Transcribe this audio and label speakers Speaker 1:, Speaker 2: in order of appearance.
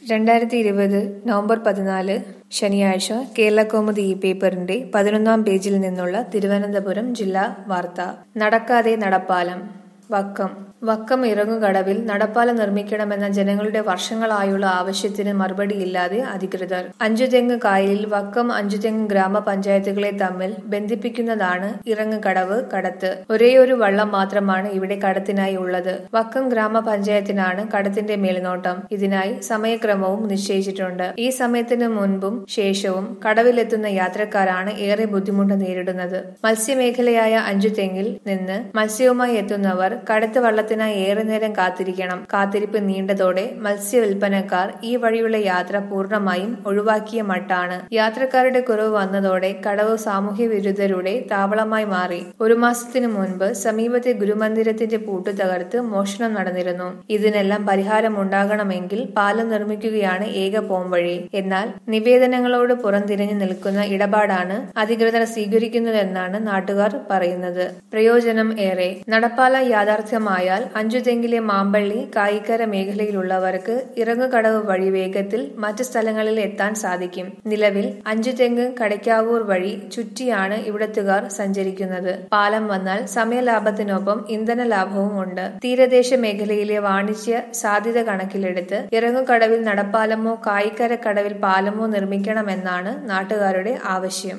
Speaker 1: രണ്ടായിരത്തി ഇരുപത് നവംബർ പതിനാല് ശനിയാഴ്ച കേരളകൗമുദി ഈ പേപ്പറിന്റെ പതിനൊന്നാം പേജിൽ നിന്നുള്ള തിരുവനന്തപുരം ജില്ലാ വാർത്ത നടക്കാതെ നടപ്പാലം വക്കം വക്കം ഇറങ്ങുകടവിൽ നടപ്പാലം നിർമ്മിക്കണമെന്ന ജനങ്ങളുടെ വർഷങ്ങളായുള്ള ആവശ്യത്തിന് മറുപടിയില്ലാതെ അധികൃതർ അഞ്ചുതെങ്ങ് കായലിൽ വക്കം അഞ്ചുതെങ്ങ് ഗ്രാമപഞ്ചായത്തുകളെ തമ്മിൽ ബന്ധിപ്പിക്കുന്നതാണ് ഇറങ്ങുകടവ് കടത്ത് ഒരേയൊരു വള്ളം മാത്രമാണ് ഇവിടെ കടത്തിനായി ഉള്ളത് വക്കം ഗ്രാമപഞ്ചായത്തിനാണ് കടത്തിന്റെ മേൽനോട്ടം ഇതിനായി സമയക്രമവും നിശ്ചയിച്ചിട്ടുണ്ട് ഈ സമയത്തിന് മുൻപും ശേഷവും കടവിലെത്തുന്ന യാത്രക്കാരാണ് ഏറെ ബുദ്ധിമുട്ട് നേരിടുന്നത് മത്സ്യമേഖലയായ അഞ്ചുതെങ്ങിൽ നിന്ന് മത്സ്യവുമായി എത്തുന്നവർ കടത്ത് വള്ളത്തിനായി ഏറെ നേരം കാത്തിരിക്കണം കാത്തിരിപ്പ് നീണ്ടതോടെ മത്സ്യ വിൽപ്പനക്കാർ ഈ വഴിയുള്ള യാത്ര പൂർണ്ണമായും ഒഴിവാക്കിയ മട്ടാണ് യാത്രക്കാരുടെ കുറവ് വന്നതോടെ കടവ് സാമൂഹ്യ വിരുദ്ധരുടെ താവളമായി മാറി ഒരു മാസത്തിനു മുൻപ് സമീപത്തെ ഗുരുമന്ദിരത്തിന്റെ പൂട്ട് തകർത്ത് മോഷണം നടന്നിരുന്നു ഇതിനെല്ലാം പരിഹാരമുണ്ടാകണമെങ്കിൽ പാലം നിർമ്മിക്കുകയാണ് ഏക പോംവഴി എന്നാൽ നിവേദനങ്ങളോട് പുറംതിരിഞ്ഞു നിൽക്കുന്ന ഇടപാടാണ് അധികൃതർ സ്വീകരിക്കുന്നതെന്നാണ് നാട്ടുകാർ പറയുന്നത് പ്രയോജനം ഏറെ നടപ്പാല യാഥാർത്ഥ്യമായാൽ അഞ്ചുതെങ്ങിലെ മാമ്പള്ളി കായിക്കര മേഖലയിലുള്ളവർക്ക് ഇറങ്ങുകടവ് വഴി വേഗത്തിൽ മറ്റു സ്ഥലങ്ങളിൽ എത്താൻ സാധിക്കും നിലവിൽ അഞ്ചുതെങ്ങ് കടയ്ക്കാവൂർ വഴി ചുറ്റിയാണ് ഇവിടത്തുകാർ സഞ്ചരിക്കുന്നത് പാലം വന്നാൽ സമയലാഭത്തിനൊപ്പം ഇന്ധന ലാഭവും ഉണ്ട് തീരദേശ മേഖലയിലെ വാണിജ്യ സാധ്യത കണക്കിലെടുത്ത് ഇറങ്ങുകടവിൽ നടപ്പാലമോ കായിക്കര കടവിൽ പാലമോ നിർമ്മിക്കണമെന്നാണ് നാട്ടുകാരുടെ ആവശ്യം